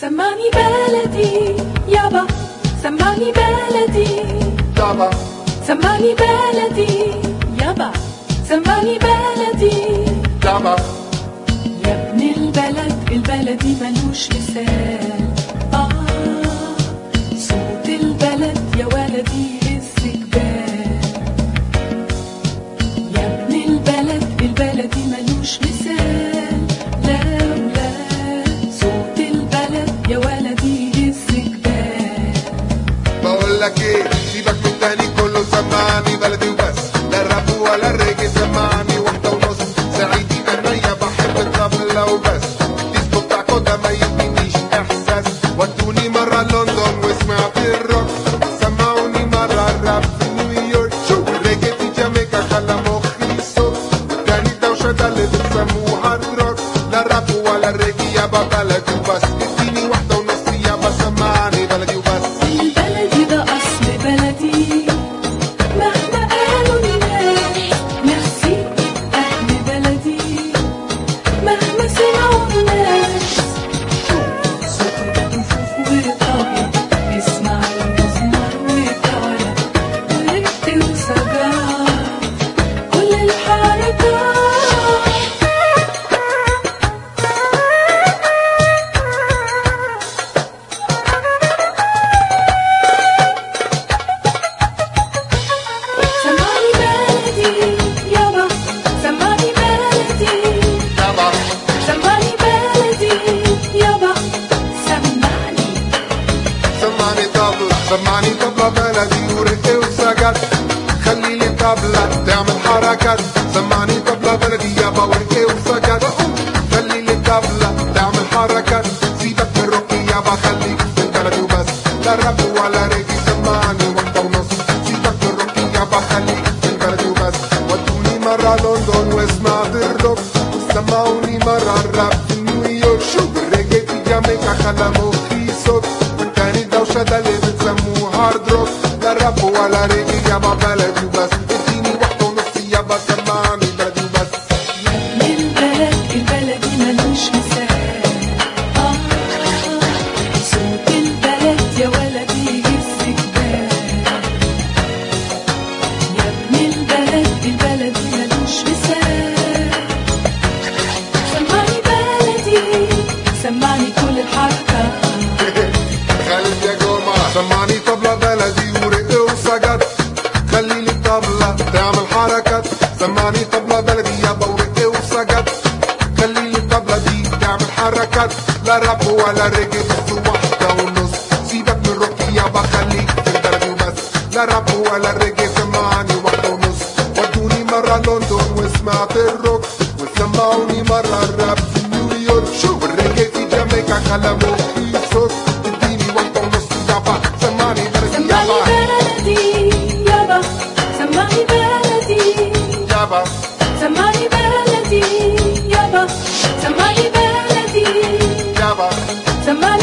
سمعني بلدي يابا سمعني بلدي يابا سمعني بلدي يابا سمعني بلدي يابا يا ابن البلد البلدي ملوش مثال آه صوت البلد يا ولدي يهز جبال يا ابن البلد البلدي ملوش مثال لا ولا صوت البلد يا ولدي يهز جبال بقول لك ايه سيبك من التاني كله سمعني بلدي وبس لا الراب ولا الريجي سمعني واحدة ونص سعيدي غنية بحب الطبلة وبس الديسكو بتاعكو ده ما يدينيش احساس ودوني مرة لندن وسمعت الروك سمعوني مرة الراب في نيويورك شو الريجي في جامايكا خلى مخي يصب تاني دوشة ده اللي بتسموه هارد روك لا الراب ولا الريجي يابا بلدي وبس اديني واحدة ونص يابا سمعني بلدي وبس البلدي ده أصل بلدي مهما قالوا الناس ميرسي أهل بلدي مهما سمعوا الناس صوت الكفوف والطاولة اسمع المزمار والطاولة ورقت وسجار كل الحركات سمعني بلدي يابا سمعني بلدي يابا سمعني بلدي يابا سمعني سمعني طبلة سمعني طبلة بلدي ورقي وسجد خلي لي طبلة تعمل حركات سمعني طبلة بلدي يابا ورقي وسجد خلي لي طبلة تعمل حركات سيبك من الرقي يابا خليك في البلدي وبس لا راب ولا ريجي سمعني واحدة ونص سيبك من الرقي يابا خليك في البلدي وبس ودوني مرة لندن وسمعت الروك سمعوني مرة الراب في نيويورك شو الريجي في جامايكا خلى مخي يصوت والتاني دوشة ده اللي بتسموه هارد روك لا راب ولا ريجي يابا بلدي وبس اديني واحدة ونص يابا سمعني بلدي وبس البلد البلدي ملوش مثال آه صوت البلد يا ولدي يهز جبال يا ابن البلد البلدي ملوش مثال سمعني بلدي سمعني كل الحركة خالد يا جمعة سمعني طبلة بلدي ورق وسجد خلي لي الطبلة تعمل حركات سمعني طبلة بلدي يابا ورق وسجد خلي لي الطبلة دي تعمل حركات لا راب ولا ريجي بس واحدة ونص سيبك من الروك يابا خليك في البلد وبس لا راب ولا ريجي سمعني واحدة ونص ودوني مرة لندن وسمعت الروك وسمعوني مرة الراب في نيويورك شو الريجي في جامايكا خلى مخي يصوت اديني واحدة ونص يابا سمعني بلدي سمعني يابا بلدي يابا سمعني بلدي يابا سمعني بلدي يابا سمعني بلدي يابا سمعني